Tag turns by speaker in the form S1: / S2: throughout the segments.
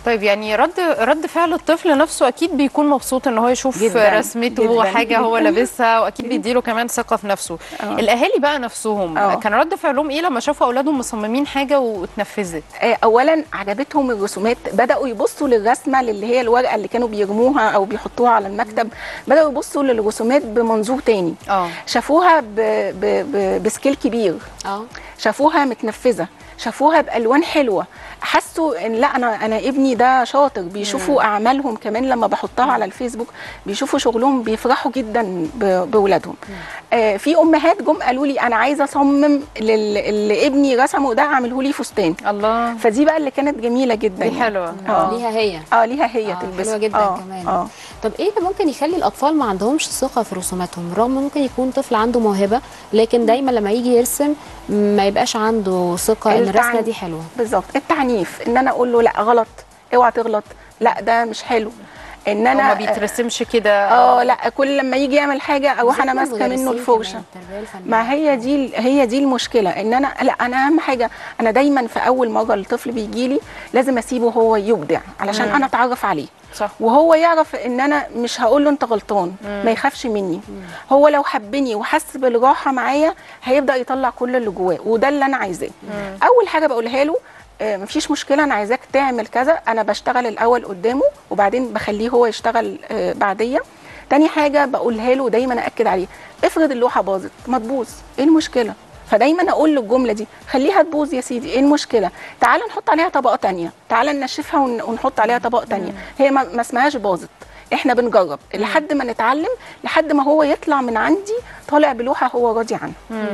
S1: طيب يعني رد رد فعل الطفل نفسه اكيد بيكون مبسوط ان هو يشوف
S2: جداً،
S1: رسمته
S2: جداً،
S1: حاجه هو
S2: جداً.
S1: لابسها واكيد بيديله كمان ثقه في نفسه
S2: آه.
S1: الاهالي بقى نفسهم
S2: آه.
S1: كان رد فعلهم ايه لما شافوا اولادهم مصممين حاجه واتنفذت
S2: آه، اولا عجبتهم الرسومات بداوا يبصوا للرسمه اللي هي الورقه اللي كانوا بيرموها او بيحطوها على المكتب بداوا يبصوا للرسومات بمنظور تاني
S1: اه
S2: شافوها ب... ب... ب... بسكيل كبير
S3: اه
S2: شافوها متنفذه شافوها بالوان حلوه حسوا ان لا انا انا ابني ده شاطر بيشوفوا اعمالهم كمان لما بحطها على الفيسبوك بيشوفوا شغلهم بيفرحوا جدا ب- باولادهم آه في امهات جم قالوا لي انا عايزه اصمم لل- اللي ابني رسمه ده اعمله لي فستان
S1: الله
S2: فدي بقى اللي كانت جميله جدا
S1: دي
S2: يعني.
S1: حلوه
S2: آه.
S3: ليها هي
S2: اه ليها هي
S3: آه،
S2: تلبسها
S3: حلوه جدا
S2: آه.
S3: كمان
S2: اه
S3: طب ايه اللي ممكن يخلي الاطفال ما عندهمش ثقه في رسوماتهم رغم ممكن يكون طفل عنده موهبه لكن دايما لما يجي يرسم ما يبقاش عنده ثقه ان
S2: التعن-
S3: الرسمه دي حلوه
S2: بالظبط التعنيف ان انا اقول له لا غلط اوعى تغلط لا ده مش حلو ان
S1: هو ما
S2: انا
S1: بيترسمش كده
S2: اه لا كل لما يجي يعمل حاجه اروح انا
S3: بالذات
S2: ماسكه منه
S3: المدرسين
S2: الفرشه
S3: كمان، التربية الفنية.
S2: ما هي دي هي دي المشكله ان انا لا انا اهم حاجه انا دايما في اول مره الطفل بيجي لي لازم اسيبه هو يبدع علشان
S1: مم.
S2: انا اتعرف عليه
S1: صح
S2: وهو يعرف ان انا مش هقول له انت غلطان ما يخافش مني هو لو حبني وحس بالراحه معايا هيبدا يطلع كل اللي جواه وده اللي انا عايزاه اول حاجه بقولها له آه، مفيش مشكله انا عايزاك تعمل كذا انا بشتغل الاول قدامه وبعدين بخليه هو يشتغل آه، بعديا تاني حاجه بقولها له دايما اكد عليه افرض اللوحه باظت ما تبوظ ايه المشكله فدايما اقول له الجمله دي خليها تبوظ يا سيدي ايه المشكله تعال نحط عليها طبقه تانية تعال ننشفها ون- ونحط عليها طبقه تانية هي ما ما اسمهاش باظت احنا بنجرب لحد ما نتعلم لحد ما هو يطلع من عندي طالع بلوحه هو راضي عنها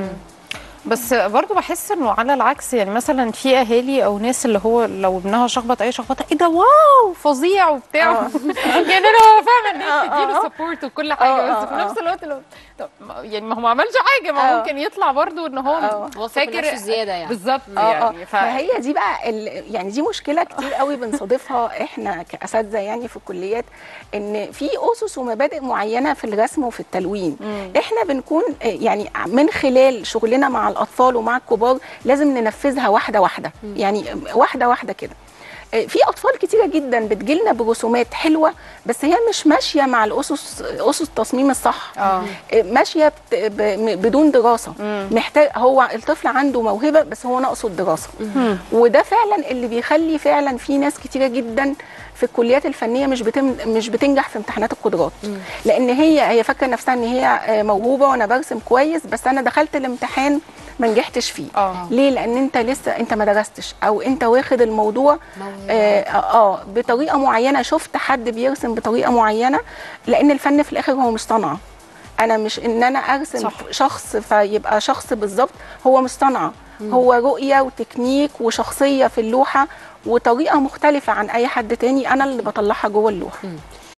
S1: بس برضو بحس انه على العكس يعني مثلا في اهالي او ناس اللي هو لو ابنها شخبط اي شخبطه ايه ده واو فظيع وبتاع
S2: آه.
S1: يعني انا فاهمه ان
S2: آه،
S1: هي تديله
S2: آه.
S1: سبورت وكل حاجه
S2: آه،
S1: بس في
S2: آه،
S1: نفس الوقت لو طب ما- يعني ما هو ما عملش حاجه ما
S2: آه.
S1: هو ممكن يطلع برضو ان هو
S2: آه.
S3: واثق من نفسه زيادة يعني.
S1: بالظبط
S2: اه اه
S1: يعني ف...
S2: فهي دي بقى ال... يعني دي مشكله كتير قوي بنصادفها احنا كاساتذه يعني في الكليات ان في اسس ومبادئ معينه في الرسم وفي التلوين
S1: مم.
S2: احنا بنكون آه، يعني من خلال شغلنا مع الاطفال ومع الكبار لازم ننفذها واحده واحده يعني واحده واحده كده آه، في اطفال كتيره جدا بتجيلنا برسومات حلوه بس هي مش ماشيه مع الاسس اسس التصميم الصح
S1: اه
S2: ماشيه بت- ب- م- بدون دراسه
S1: مم.
S2: محتاج هو الطفل عنده موهبه بس هو ناقصه الدراسه وده فعلا اللي بيخلي فعلا في ناس كتيره جدا في الكليات الفنيه مش بتم مش بتنجح في امتحانات القدرات لان هي هي فاكره نفسها ان هي آه، موهوبه وانا برسم كويس بس انا دخلت الامتحان ما نجحتش فيه
S1: اه
S2: ليه لان انت لسه انت ما درستش او انت واخد الموضوع
S3: موهبة.
S2: آه, اه بطريقه معينه شفت حد بيرسم بطريقه معينه لان الفن في الاخر هو مش صنعه انا مش ان انا ارسم
S1: صح.
S2: صح. شخص فيبقى شخص بالظبط هو مش صنعه هو رؤيه وتكنيك وشخصيه في اللوحه وطريقه مختلفه عن اي حد تاني انا اللي بطلعها جوه اللوحه